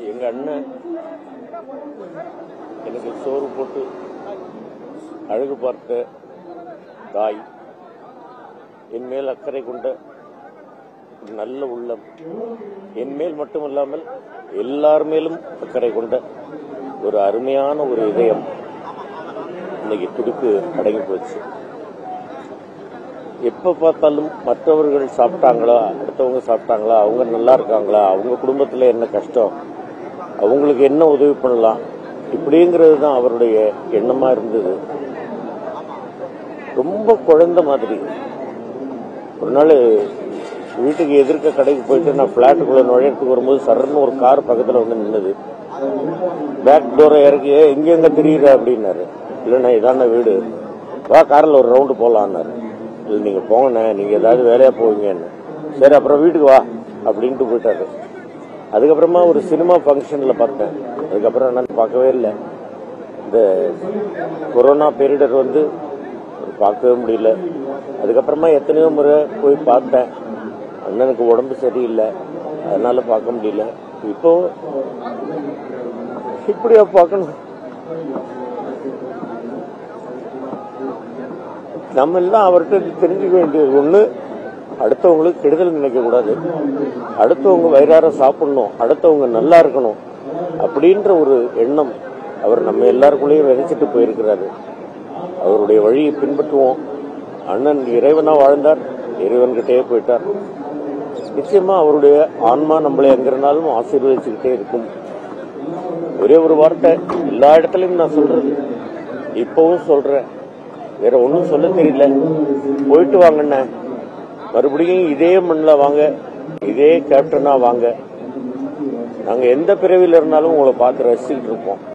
எங்க அண்ணன் எனக்கு சோறு போட்டு அழகு பார்த்த தாய் என் மேல் அக்கறை கொண்ட ஒரு நல்ல உள்ளம் என் மேல் மட்டுமல்லாமல் எல்லார் மேலும் அக்கறை கொண்ட ஒரு அருமையான ஒரு இதயம் இன்னைக்கு துடிப்பு அடங்கி போச்சு எப்ப பார்த்தாலும் மற்றவர்கள் சாப்பிட்டாங்களா அடுத்தவங்க சாப்பிட்டாங்களா அவங்க நல்லா இருக்காங்களா அவங்க குடும்பத்துல என்ன கஷ்டம் அவங்களுக்கு என்ன உதவி பண்ணலாம் இப்படிங்கிறது தான் அவருடைய எண்ணமா இருந்தது ரொம்ப குழந்தை மாதிரி ஒரு நாள் வீட்டுக்கு எதிர்க்க கடைக்கு போயிட்டு நான் பிளாட்டுக்குள்ள நுழையத்துக்கு வரும்போது சரன்னு ஒரு கார் பக்கத்துல வந்து நின்னது பேக் டோரை இறக்கி "ஏய், இங்க எங்க தெரியுற அப்படின்னாரு இல்லைண்ணா இதான வீடு வா கார்ல ஒரு ரவுண்டு போலான்னாரு இல்லை நீங்க போங்கண்ணே நீங்க ஏதாவது வேலையா போவீங்கன்னு சரி அப்புறம் வீட்டுக்கு வா அப்படின்ட்டு போயிட்டாரு அதுக்கப்புறமா ஒரு சினிமா ஃபங்க்ஷன்ல பார்த்தேன் அதுக்கப்புறம் நான் பார்க்கவே இல்லை இந்த கொரோனா பேரிடர் வந்து பார்க்கவே முடியல அதுக்கப்புறமா எத்தனையோ முறை போய் பார்த்தேன் அண்ணனுக்கு உடம்பு சரியில்லை அதனால பார்க்க முடியல இப்போ இப்படியா பார்க்கணும் நம்ம எல்லாம் அவர்கிட்ட தெரிஞ்சுக்க வேண்டியது ஒண்ணு அடுத்தவங்களுக்கு கெடுதல் நினைக்க கூடாது அடுத்தவங்க வயிறார சாப்பிடணும் அடுத்தவங்க நல்லா இருக்கணும் அப்படின்ற ஒரு எண்ணம் அவர் நம்ம எல்லாருக்குள்ளேயும் விதைச்சிட்டு போயிருக்கிறாரு அவருடைய வழியை பின்பற்றுவோம் அண்ணன் இறைவனா வாழ்ந்தார் இறைவன்கிட்டயே போயிட்டார் நிச்சயமா அவருடைய ஆன்மா நம்மளை எங்கிறனாலும் ஆசீர்வதிச்சுக்கிட்டே இருக்கும் ஒரே ஒரு வார்த்தை எல்லா இடத்துலயும் நான் சொல்றது இப்பவும் சொல்றேன் வேற ஒன்றும் சொல்ல தெரியல போயிட்டு வாங்கண்ணே மறுபடியும் இதே மண்ணில் வாங்க இதே கேப்டனா வாங்க நாங்க எந்த பிறவில இருந்தாலும் உங்களை பார்த்து ரசிச்சுக்கிட்டு இருப்போம்